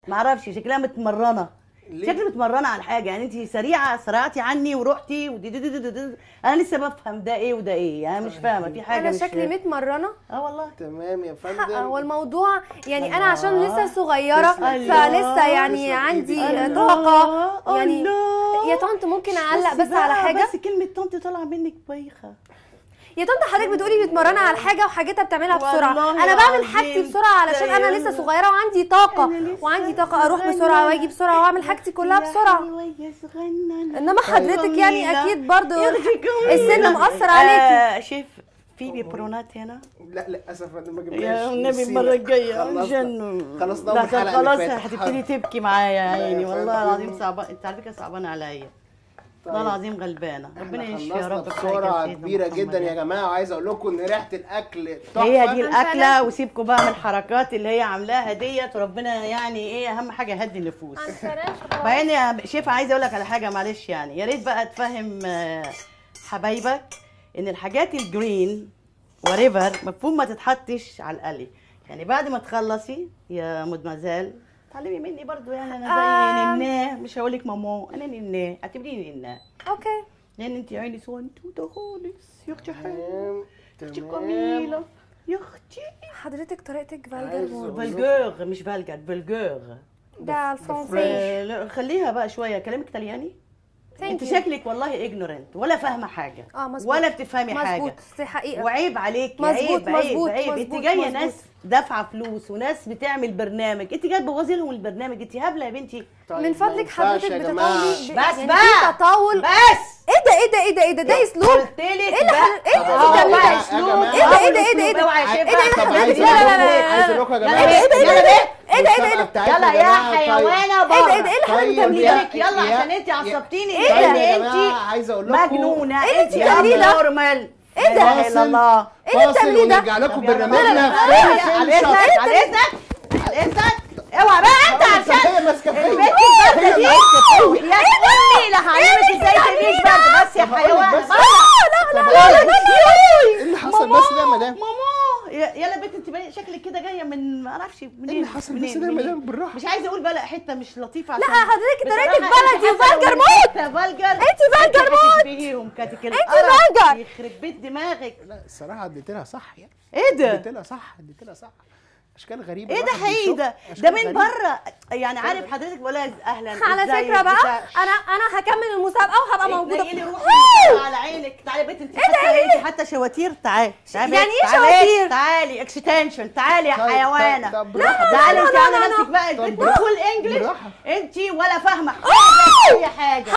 معرفش شكلها متمرنه ليه؟ شكلي متمرنه على حاجه يعني انت سريعه سرعتي عني ورحتي ودي دي دي دي دي دي. انا لسه بفهم ده ايه وده ايه يعني مش فاهمه في حاجه انا مش شكلي متمرنه اه والله تمام يا حق فندم هو الموضوع يعني انا عشان لسه صغيره تسلم. فلسه يعني تسلم عندي إيدك. طاقه يعني الله. يا طنط ممكن اعلق بس بقى، على حاجه بس كلمه طنط طالعه منك بايخه يا طنط حضرتك بتقولي متمرنه على حاجه وحاجتها بتعملها بسرعه والله انا بعمل العظيم حاجتي بسرعه علشان انا ده لسه يلا. صغيره وعندي طاقه أنا لسه وعندي طاقه اروح بسرعه واجي بسرعه واعمل حاجتي كلها يا بسرعه حلوة يا صغننة. انما حضرتك يعني جميلة. اكيد برضو يا أختي جميلة. السن مأثر عليكي آه شيف في بيبرونات هنا لا للاسف انا ما جبناش يا النبي نسينا. المره الجايه خلصنا. عشان خلصنا لا أول حلقة اللي خلاص فاتت. هتبتدي تبكي معايا يا لا يا عيني والله فندم. العظيم صعبان انت على فكره صعبانه عليا والله العظيم غلبانه ربنا احنا يشفي يا خلصنا رب بحاجة بسرعه سيدنا كبيره محمد جدا يا يعني. جماعه وعايز اقول لكم ان ريحه الاكل تحفه هي دي فعلا. الاكله وسيبكم بقى من الحركات اللي هي عاملاها ديت وربنا يعني ايه اهم حاجه يهدي النفوس بعدين يا شيف عايزه اقول لك على حاجه معلش يعني يا ريت بقى تفهم آه، حبايبك ان الحاجات الجرين وريفر مفهوم ما تتحطش على القلي يعني بعد ما تخلصي يا مدمزال تعلمي مني برضو يعني انا زي آم. نناه مش هقول لك ماما انا نناه اعتبريني نناه اوكي لان انت عيني صنتوته خالص يا اختي حلوه تمام يا اختي تمام. جميله يا اختي حضرتك طريقتك عايز فالجر أقول- مود فالجور مش فالجر فالجور ده الفرنسي آه، لا، خليها بقى شويه كلامك ايطالياني Thank انت you. شكلك والله اجنورنت ولا فاهمه حاجه اه مظبوط ولا بتفهمي حاجه مظبوط دي حقيقه وعيب عليك مظبوط، عيب عيب مظبوط، عيب انت مظبوط، جايه مظبوط. ناس دافعه فلوس وناس بتعمل برنامج انت جايه تبوظي لهم البرنامج انت هبله يا بنتي طيب، من ما فضلك ينفعش حضرتك يا جماعة. بتطاولي ب- بس يعني بقى. في تطاول بس ايه ده ايه ده ايه ده ايه ده ده اسلوب قلت لك ايه اللي بقى. حضرتك- ايه اللي أهو انت بتعمليه بقى ده؟ اسلوب إيه ده؟ أهو إيه ده؟ إيه ده؟ إيه ده؟ الأسلوب. اوعى يا إيه شيخ ده؟ إيه ده؟ طب لا، عايز لا، لا، لا، لا، لا. عايز اقول لكم يا يلا جماعه ايه ده؟ ايه ده؟ ايه ده؟ ايه ده؟ المسابقة بتاعتنا يلا يا يا جماعة، طيب. حيوانه ايه ده؟ ايه ده؟ بره ايه اللي حضرتك طيب بتعمليه يا- قلت لك يلا يا- عشان انت يا- عصبتيني إيه طيب ده؟ يا انت جماعه عايز اقول لكم مجنونه إيه اللي انت انت بتعمليه ده؟ نورمال إيه ده؟ لا اله الا الله إيه اللي فاصل بتعمليه ده؟ ونرجع لكم طب يلا برنامجنا بقى. فين فين على شهر اذنك على اذنك على اذنك اوعى بقى انت هي عشان ماسكه فيا البنت هي البارده دي ماسكه فيا يا امي لا هعلمك ازاي تعيش برد بس يا طب أقول لك حيوان بس. لا طب لا أقول لا لك. ايه اللي حصل بس ده يا مدام ماما يا- يلا بنت انت باين- شكلك كده جايه من ما اعرفش منين ايه اللي حصل بس منين- ده يا منين. مدام بالراحه مش عايزه اقول بقى حته مش لطيفه لا عشان حضرتك طريقتك بصراحة بلدي انت حتى لو وفالجر من مود حتة فالجر انت فالجر مود. فيهم كاتيكال انت فالجر. يخرب بيت دماغك لا الصراحه اديت لها صح يعني ايه ده اديت لها صح اديت لها صح اشكال غريبه ايه ده الواحد حقيقي بيشوف ده أشكال ده من غريبة. بره يعني عارف حضرتك بقولها اهلا على ازيك فكره بقى بتاع- انا انا هكمل المسابقه وهبقى موجوده تنيلي روحي على عينك تعالي يا بنت انت حتى انت حتى شواتير تعالي تعالي يعني بنت، ايه تعالي. شواتير؟ تعالي اكستنشن تعالي يا طيب، حيوانه طب- طب بالراحة. تعالي انت لا، لا، عامله لا. نفسك بقى طب البنت بالراحة. فول انجلش بالراحة. انت ولا فاهمه حاجه اي حاجه